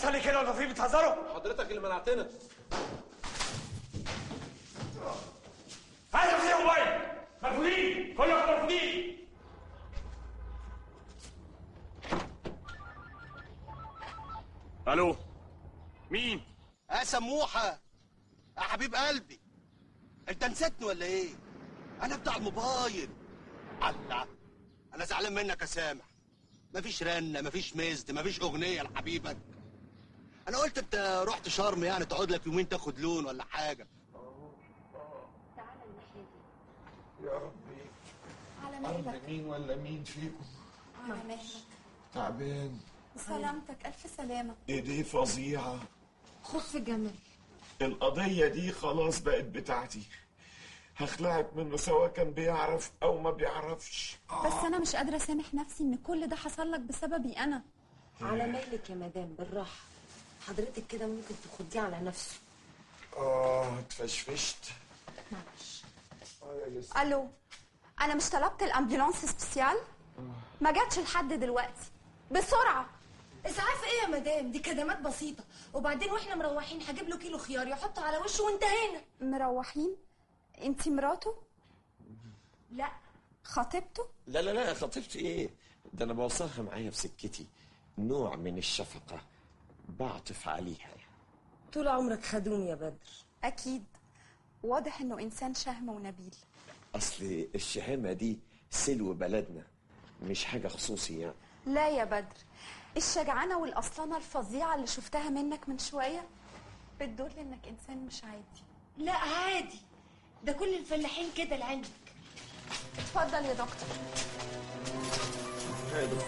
بيحصل لي كده ولا في بتهزروا؟ حضرتك اللي منعتنا هاتوا فيه موبايل مرفوضين كلكم مرفوضين الو مين؟ يا سموحه يا حبيب قلبي انت نسيتني ولا ايه انا بتاع الموبايل الله انا زعلان منك يا سامح مفيش رنه مفيش مزد مفيش اغنيه لحبيبك انا قلت انت رحت شرم يعني تقعد لك يومين تاخد لون ولا حاجه يا ربي على أرض مهلك مين ولا مين فيكم على مهلك تعبان سلامتك ألف سلامة ايديه فظيعة خف جمل القضية دي خلاص بقت بتاعتي هخلعك منه سواء كان بيعرف أو ما بيعرفش بس أنا مش قادرة أسامح نفسي إن كل ده حصل لك بسببي أنا على مهلك يا مدام بالراحة حضرتك كده ممكن تخديه على نفسه آه اتفشفشت معلش آه يا ياسر. ألو أنا مش طلبت الأمبولانس سبيسيال ما جاتش لحد دلوقتي بسرعة اسعاف ايه يا مدام دي كدمات بسيطه وبعدين واحنا مروحين هجيب له كيلو خيار يحطه على وشه وانتهينا مروحين انتي مراته لا خطيبته لا لا لا خطيبتي ايه ده انا بوصلها معايا في سكتي نوع من الشفقة بعطف عليها طول عمرك خدوم يا بدر أكيد واضح إنه إنسان شهم ونبيل اصل الشهامة دي سلو بلدنا مش حاجة خصوصي يعني لا يا بدر الشجعانة والأصلانة الفظيعة اللي شفتها منك من شوية بتدل إنك إنسان مش عادي لا عادي ده كل الفلاحين كده لعلمك اتفضل يا دكتور